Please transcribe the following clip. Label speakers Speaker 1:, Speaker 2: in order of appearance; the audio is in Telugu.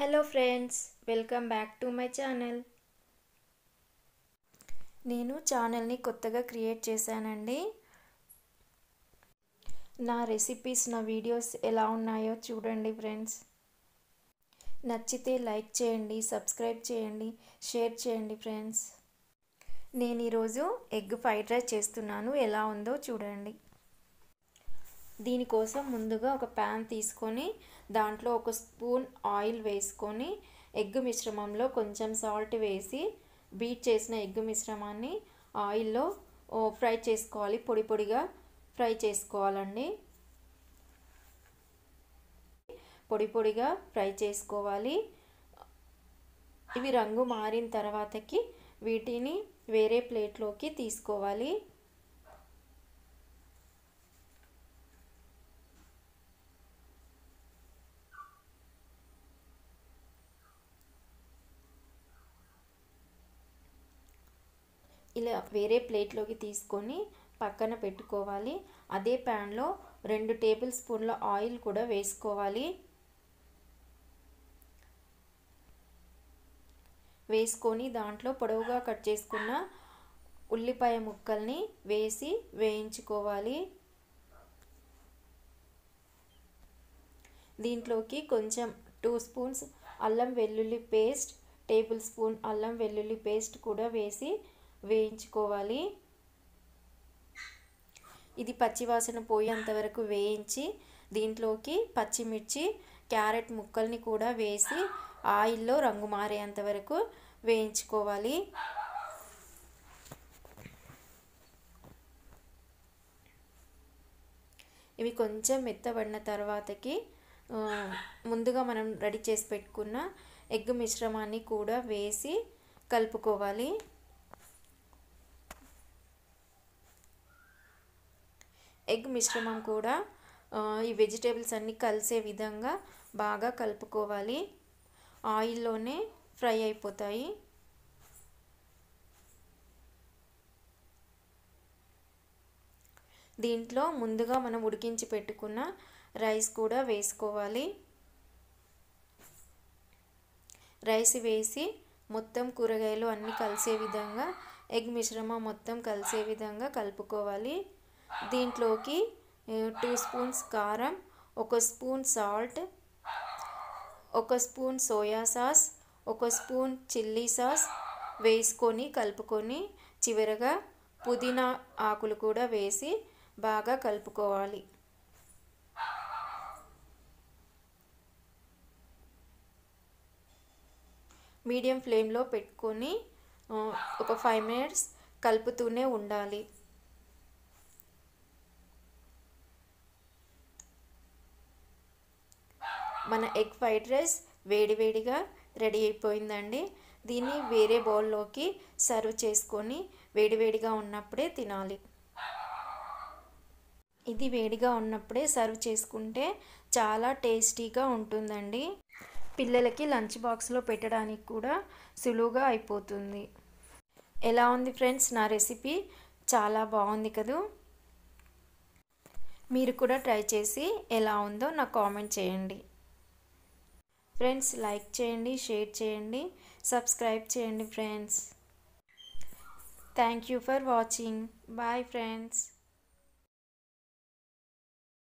Speaker 1: hello friends welcome back to my channel నేను ఛానల్ని కొత్తగా క్రియేట్ చేశానండి నా రెసిపీస్ నా వీడియోస్ ఎలా ఉన్నాయో చూడండి ఫ్రెండ్స్ నచ్చితే లైక్ చేయండి సబ్స్క్రైబ్ చేయండి షేర్ చేయండి ఫ్రెండ్స్ నేను ఈరోజు ఎగ్ ఫ్రైడ్ రైస్ చేస్తున్నాను ఎలా ఉందో చూడండి దీనికోసం ముందుగా ఒక ప్యాన్ తీసుకొని దాంట్లో ఒక స్పూన్ ఆయిల్ వేసుకొని ఎగ్ మిశ్రమంలో కొంచెం సాల్ట్ వేసి బీట్ చేసిన ఎగ్ మిశ్రమాన్ని ఆయిల్లో ఫ్రై చేసుకోవాలి పొడి పొడిగా ఫ్రై చేసుకోవాలండి పొడి పొడిగా ఫ్రై చేసుకోవాలి ఇవి రంగు మారిన తర్వాతకి వీటిని వేరే ప్లేట్లోకి తీసుకోవాలి ఇలా వేరే ప్లేట్లోకి తీసుకొని పక్కన పెట్టుకోవాలి అదే ప్యాన్లో రెండు టేబుల్ స్పూన్ల ఆయిల్ కూడా వేసుకోవాలి వేసుకొని దాంట్లో పొడవుగా కట్ చేసుకున్న ఉల్లిపాయ ముక్కల్ని వేసి వేయించుకోవాలి దీంట్లోకి కొంచెం టూ స్పూన్స్ అల్లం వెల్లుల్లి పేస్ట్ టేబుల్ స్పూన్ అల్లం వెల్లుల్లి పేస్ట్ కూడా వేసి వేయించుకోవాలి ఇది పచ్చివాసన పోయేంత వరకు వేయించి దీంట్లోకి పచ్చిమిర్చి క్యారెట్ ముక్కల్ని కూడా వేసి ఆయిల్లో రంగు మారేంత వరకు వేయించుకోవాలి ఇవి కొంచెం మెత్తబడిన తర్వాతకి ముందుగా మనం రెడీ చేసి పెట్టుకున్న ఎగ్ మిశ్రమాన్ని కూడా వేసి కలుపుకోవాలి ఎగ్ మిశ్రమం కూడా ఈ వెజిటేబుల్స్ అన్నీ కలిసే విధంగా బాగా కలుపుకోవాలి ఆయిల్లోనే ఫ్రై అయిపోతాయి దీంట్లో ముందుగా మనం ఉడికించి పెట్టుకున్న రైస్ కూడా వేసుకోవాలి రైస్ వేసి మొత్తం కూరగాయలు అన్నీ కలిసే విధంగా ఎగ్ మిశ్రమం మొత్తం కలిసే విధంగా కలుపుకోవాలి దీంట్లోకి టూ స్పూన్స్ కారం ఒక స్పూన్ సాల్ట్ ఒక స్పూన్ సోయా సాస్ ఒక స్పూన్ చిల్లీ సాస్ వేసుకొని కలుపుకొని చివరగా పుదీనా ఆకులు కూడా వేసి బాగా కలుపుకోవాలి మీడియం ఫ్లేమ్లో పెట్టుకొని ఒక ఫైవ్ మినిట్స్ కలుపుతూనే ఉండాలి మన ఎగ్ ఫ్రైడ్ రైస్ వేడివేడిగా రెడీ అయిపోయిందండి దీన్ని వేరే బౌల్లోకి సర్వ్ చేసుకొని వేడివేడిగా ఉన్నప్పుడే తినాలి ఇది వేడిగా ఉన్నప్పుడే సర్వ్ చేసుకుంటే చాలా టేస్టీగా ఉంటుందండి పిల్లలకి లంచ్ బాక్స్లో పెట్టడానికి కూడా సులువుగా అయిపోతుంది ఎలా ఉంది ఫ్రెండ్స్ నా రెసిపీ చాలా బాగుంది కదూ మీరు కూడా ట్రై చేసి ఎలా ఉందో నాకు కామెంట్ చేయండి ఫ్రెండ్స్ లైక్ చేయండి షేర్ చేయండి సబ్స్క్రైబ్ చేయండి friends thank you for watching bye friends